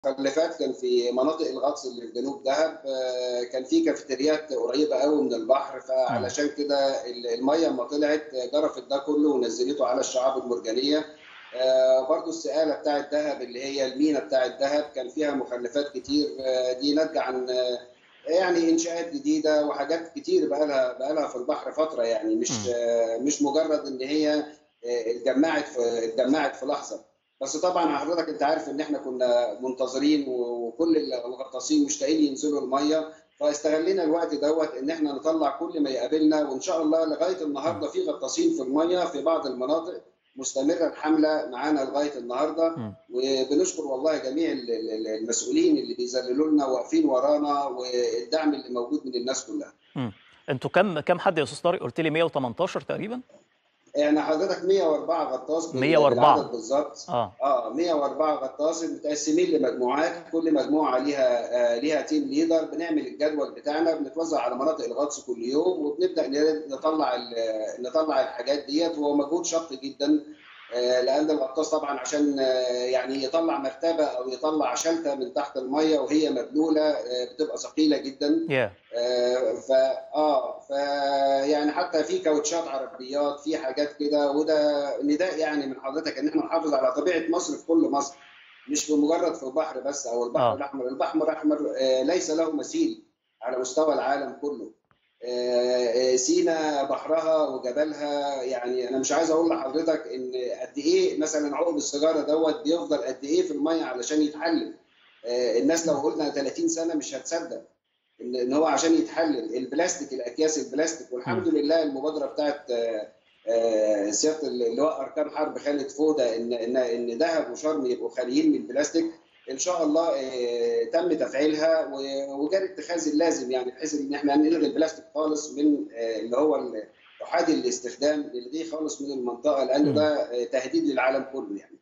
المخلفات كان في مناطق الغطس اللي في جنوب دهب آه، كان في كافيتريات قريبه قوي من البحر فعلشان كده الميه لما طلعت جرفت ده كله ونزلته على الشعاب المرجانيه آه، برضو السقاله بتاعه دهب اللي هي المينا بتاعه دهب كان فيها مخلفات كتير آه، دي ناتجه عن يعني انشاءات جديده وحاجات كتير بقى لها بقى لها في البحر فتره يعني مش مش مجرد ان هي اتجمعت في اتجمعت في لحظه بس طبعا حضرتك انت عارف ان احنا كنا منتظرين وكل الغطاسين مشتاقين ينزلوا الميه فاستغلينا الوقت دوت ان احنا نطلع كل ما يقابلنا وان شاء الله لغايه النهارده في غطاسين في الميه في بعض المناطق مستمره الحمله معانا لغايه النهارده وبنشكر والله جميع المسؤولين اللي بيذللوا لنا واقفين ورانا والدعم اللي موجود من الناس كلها. انتوا كم كم حد يا استاذ طارق؟ قلت لي 118 تقريبا؟ يعني حضرتك 104 غطاس 104 بالظبط اه اه 104 غطاس متقسمين لمجموعات كل مجموعه ليها آه ليها تيم ليدر بنعمل الجدول بتاعنا بنتوزع على مناطق الغطس كل يوم وبنبدا نطلع نطلع الحاجات ديت وهو مجهود شاق جدا آه لان الغطاس طبعا عشان آه يعني يطلع مرتبه او يطلع شلته من تحت الميه وهي مبلوله آه بتبقى ثقيله جدا yeah. فا اه ف يعني حتى في كاوتشات عربيات في حاجات كده وده نداء يعني من حضرتك ان احنا نحافظ على طبيعه مصر في كل مصر مش بمجرد في البحر بس او البحر آه. الاحمر، البحر الاحمر ليس له مثيل على مستوى العالم كله. سينا بحرها وجبلها يعني انا مش عايز اقول لحضرتك ان قد ايه مثلا عقب السيجاره دوت بيفضل قد ايه في الميه علشان يتحلل الناس لو قلنا 30 سنه مش هتصدق ان هو عشان يتحلل البلاستيك الاكياس البلاستيك والحمد لله المبادره بتاعت سياده اللواء اركان حرب خالد فوده ان ان ان دهب وشرم يبقوا خاليين من البلاستيك ان شاء الله تم تفعيلها وكان اتخاذ اللازم يعني بحيث ان احنا نلغي البلاستيك خالص من اللي هو احادي الاستخدام نلغيه خالص من المنطقه لانه ده تهديد للعالم كله يعني